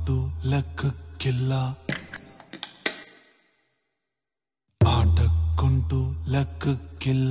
ಆಟಕ್ಕುಂಟು ಲೆಕ್ಕಕ್ಕಿಲ್ಲ ಆಟಕ್ಕುಂಟು ಲೆಕ್ಕಕ್ಕಿಲ್ಲ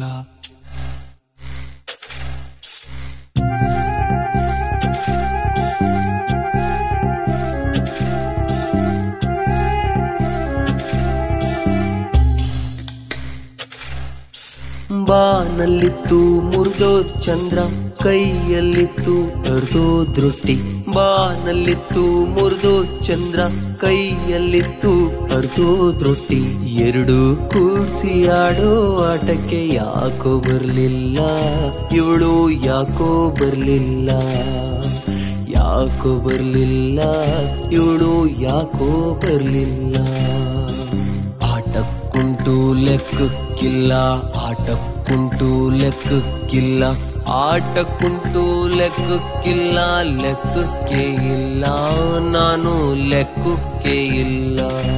ಬಾನಲ್ಲಿತ್ತು ಮುರಿದೋದ್ ಚಂದ್ರ ಕೈಯಲ್ಲಿತ್ತು ಅರ್ಧೋದ್ ರೊಟ್ಟಿ ಬಾನಲ್ಲಿತ್ತು ಮುರಿದೋದ್ ಚಂದ್ರ ಕೈಯಲ್ಲಿತ್ತು ಅರ್ಧೋದ್ ರೊಟ್ಟಿ ಎರಡು ಕೂಡ್ಸಿ ಆಡೋ ಆಟಕ್ಕೆ ಯಾಕೋ ಬರ್ಲಿಲ್ಲ ಇವಳು ಯಾಕೋ ಬರ್ಲಿಲ್ಲ ಯಾಕೋ ಬರ್ಲಿಲ್ಲ ಇವಳು ಯಾಕೋ ಬರ್ಲಿಲ್ಲ ಆಟಕ್ಕುಂಟು ಲೆಕ್ಕಕ್ಕಿಲ್ಲ ಆಟಕ್ಕುಂಟು ಲೆಕ್ಕಕ್ಕಿಲ್ಲ ಆಟಕ್ಕುಂಟು ಲೆಕ್ಕಕ್ಕಿಲ್ಲ ಲೆಕ್ಕಕ್ಕೆ ಇಲ್ಲ ನಾನು ಲೆಕ್ಕಕ್ಕೆ ಇಲ್ಲ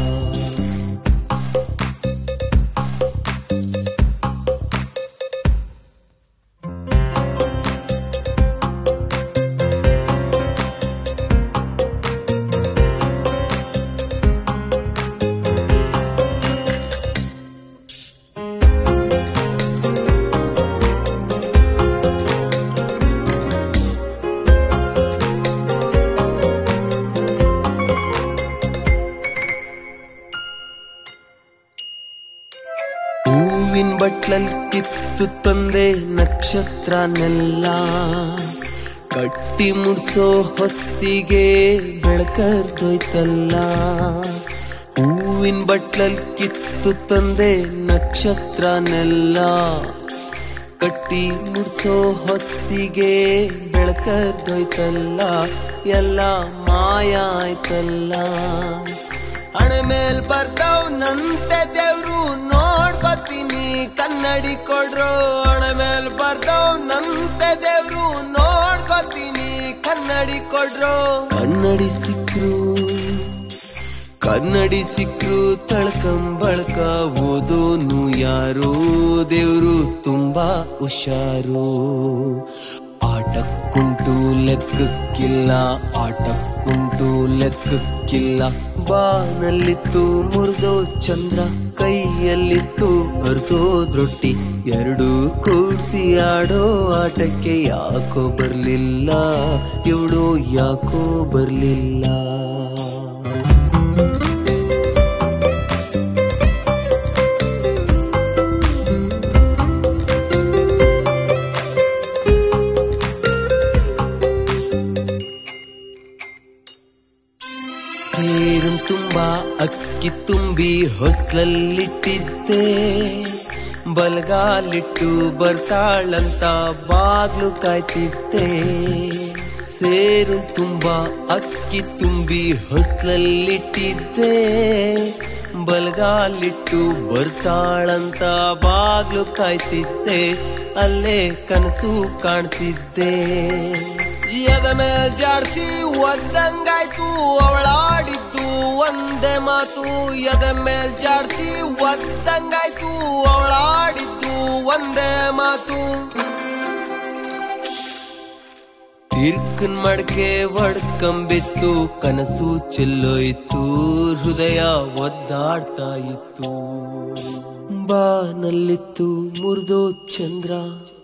ಹೂವಿನ ಬಟ್ಲಲ್ ಕಿತ್ತು ತಂದೆ ನಕ್ಷತ್ರನೆಲ್ಲ ಕಟ್ಟಿ ಮುಡ್ಸೋ ಹೊತ್ತಿಗೆ ಬೆಳಕರ್ದೋಯ್ತಲ್ಲ ಹೂವಿನ ಬಟ್ಲಲ್ ಕಿತ್ತು ತಂದೆ ನಕ್ಷತ್ರನೆಲ್ಲ ಕಟ್ಟಿ ಮುಡ್ಸೋ ಹೊತ್ತಿಗೆ ಬೆಳಕರ್ದೋಯ್ತಲ್ಲ ಎಲ್ಲ ಮಾಯ ಆಯ್ತಲ್ಲ ಹಣೆ ಮೇಲ್ ಬರ್ತಾವ್ ನಂತೆ ದೇವ್ರು ನೋಡ್ಕೊತೀನಿ ಕನ್ನಡಿ ಕೊಡ್ರು ಹಣೆ ಮೇಲ್ ಬರ್ತಾವ್ ನಂತೆ ದೇವ್ರು ನೋಡ್ಕೊತೀನಿ ಕನ್ನಡಿ ಕೊಡ್ರು ಕನ್ನಡಿ ಸಿಕ್ರು ಕನ್ನಡಿ ಸಿಕ್ರು ತಳ್ಕಂಬಳ್ಕ ಓದೋನು ಯಾರು ದೇವ್ರು ತುಂಬಾ ಹುಷಾರು ಆಟಕ್ಕುಂಟು ಲೆಕ್ಕಕ್ಕಿಲ್ಲ ಆಟಕ್ಕುಂಟು ಲೆಕ್ಕಕ್ಕಿಲ್ಲ ಬಾನಲ್ಲಿತ್ತು ಮುರಿದೋ ಚಂದ್ರ ಕೈಯಲ್ಲಿತ್ತು ಅರ್ಧೋದ್ ರೊಟ್ಟಿ ಎರಡು ಕೂಡ್ಸಿ ಆಡೋ ಆಟಕ್ಕೆ ಯಾಕೋ ಬರ್ಲಿಲ್ಲ ಇವಳು ಯಾಕೋ ಬರ್ಲಿಲ್ಲ ಸೇರು ತುಂಬಾ ಅಕ್ಕಿ ತುಂಬಿ ಹೊಸ್ಲಲ್ಲಿಟ್ಟಿದ್ದೆ ಬಲಗಾಲಿಟ್ಟು ಬರ್ತಾಳಂತ ಬಾಗ್ಲು ಕಾಯ್ತಿದ್ದೆ ಸೇರು ತುಂಬಾ ಅಕ್ಕಿ ತುಂಬಿ ಹೊಸ್ಲಲ್ಲಿಟ್ಟಿದ್ದೆ ಬಲಗಾಲಿಟ್ಟು ಬರ್ತಾಳಂತ ಬಾಗ್ಲು ಕಾಯ್ತಿದ್ದೆ ಅಲ್ಲೇ ಕನಸು ಕಾಣ್ತಿದ್ದೆ ಎದ ಮೇಲ್ ಜಾಡ್ಸಿ ಒದ್ದಂಗಾಯ್ತು ಅವಳಾಡಿದ್ದು ಒಂದೇ ಮಾತು ಎದ ಮೇಲ್ ಜಾಡ್ಸಿ ಒದ್ದಂಗಾಯ್ತು ಅವಳಾಡಿದ್ದು ಒಂದೇ ಮಾತು ತಿರ್ಕನ್ ಮಡ್ಕೆ ಒಡ್ಕಂಬಿತ್ತು ಕನಸು ಚೆಲ್ಲೋಯ್ತು ಹೃದಯ ಒದ್ದಾಡ್ತಾ ಇತ್ತು ಬಾನಲ್ಲಿತ್ತು ಮುರಿದೋ ಚಂದ್ರ